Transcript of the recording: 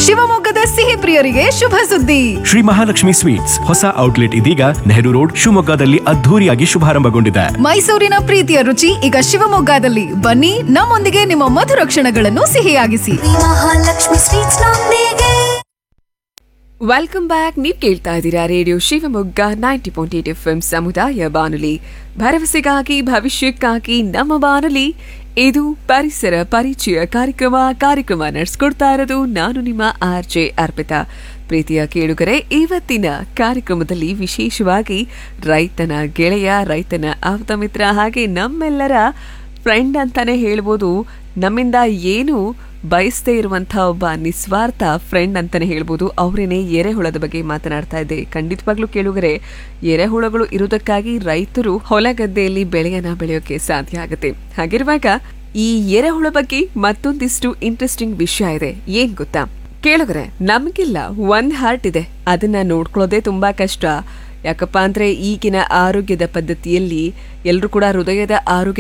ಶಿವಮೊಗ್ಗದ ಸಿಹಿ ಪ್ರಿಯರಿಗೆ ಶುಭ ಸುದ್ದಿ ಶ್ರೀ ಮಹಾಲಕ್ಷ್ಮಿ ಸ್ವೀಟ್ಸ್ ಹೊಸ ಔಟ್ಲೆಟ್ ಇದೀಗ ನೆಹರು ರೋಡ್ ಶಿವಮೊಗ್ಗದಲ್ಲಿ ಅದ್ಧೂರಿಯಾಗಿ ಶುಭಾರಂಭಗೊಂಡಿದೆ ಮೈಸೂರಿನ ಪ್ರೀತಿಯ ರುಚಿ ಈಗ ಶಿವಮೊಗ್ಗದಲ್ಲಿ ಬನ್ನಿ ನಮ್ಮೊಂದಿಗೆ ನಿಮ್ಮ ಮಧುರ ಕ್ಷಣಗಳನ್ನು ಸಿಹಿಯಾಗಿಸಿ ಮಹಾಲಕ್ಷ್ಮಿ ಸ್ವೀಟ್ಸ್ ನೊಂದಿಗೆ ವೆಲ್ಕಮ್ ಬ್ಯಾಕ್ ನೀವು ಕೇಳ್ತಾ ಇದ್ದೀರಾ radio Shivamogga ninety point eight F M ಸಮುದಾಯ ಬಾನುಲಿ ಭರವಸೆಗಾಗಿ ಭವಿಷ್ಯಕ್ಕಾಗಿ ನಮ್ಮ ಬಾನುಲಿ ಇದು ಪರಿಸರ ಪರಿಚಯ ಕಾರ್ಯಕ್ರಮ ಕಾರ್ಯಕ್ರಮ ನಡೆಸ್ಕೊಡ್ತಾ ಇರೋದು ನಾನು ನಿಮ್ಮ ಆರ್ ಜೆ ಅರ್ಪಿತಾ ಪ್ರೀತಿಯ ಕೇಳುಗರೆ ಇವತ್ತಿನ ಕಾರ್ಯಕ್ರಮದಲ್ಲಿ ವಿಶೇಷವಾಗಿ ರೈತನ ಗೆಳೆಯ ರೈತನ ಆಪ್ತ ಮಿತ್ರ ಹಾಗೆ ನಮ್ಮೆಲ್ಲರ ಫ್ರೆಂಡ್ ಅಂತಾನೆ ಹೇಳ್ಬೋದು ನಮ್ಮಿಂದ ಏನು ಬಯಸದೇ ಇರುವಂತಹ ಒಬ್ಬ ನಿಸ್ವಾರ್ಥ ಫ್ರೆಂಡ್ ಅಂತಾನೆ ಹೇಳ್ಬೋದು ಅವರೇನೆ ಎರೆಹುಳದ ಬಗ್ಗೆ ಮಾತನಾಡ್ತಾ ಇದ್ದೆ ಖಂಡಿತವಾಗ್ಲೂ ಕೇಳುಗರೆ ಎರೆಹುಳಗಳು ಇರುವುದಕ್ಕಾಗಿ ರೈತರು ಹೊಲ ಗದ್ದೆಯಲ್ಲಿ ಬೆಳೆಯನ್ನ ಬೆಳೆಯೋಕೆ ಸಾಧ್ಯ ಆಗುತ್ತೆ ಹಾಗಿರುವಾಗ ಈ ಎರೆಹುಳ ಬಗ್ಗೆ ಮತ್ತೊಂದಿಷ್ಟು ಇಂಟ್ರೆಸ್ಟಿಂಗ್ ವಿಷಯ ಇದೆ ಏನ್ ಗೊತ್ತಾ ಕೇಳುಗರೆ ನಮಗಿಲ್ಲ ಒಂದ್ ಹಾರ್ಟ್ ಇದೆ ಅದನ್ನ ನೋಡ್ಕೊಳ್ಳೋದೇ ತುಂಬಾ ಕಷ್ಟ ಯಾಕಪ್ಪ ಅಂದ್ರೆ ಈಗಿನ ಆರೋಗ್ಯದ ಪದ್ಧತಿಯಲ್ಲಿ ಎಲ್ಲರೂ ಕೂಡ ಹೃದಯದ ಆರೋಗ್ಯ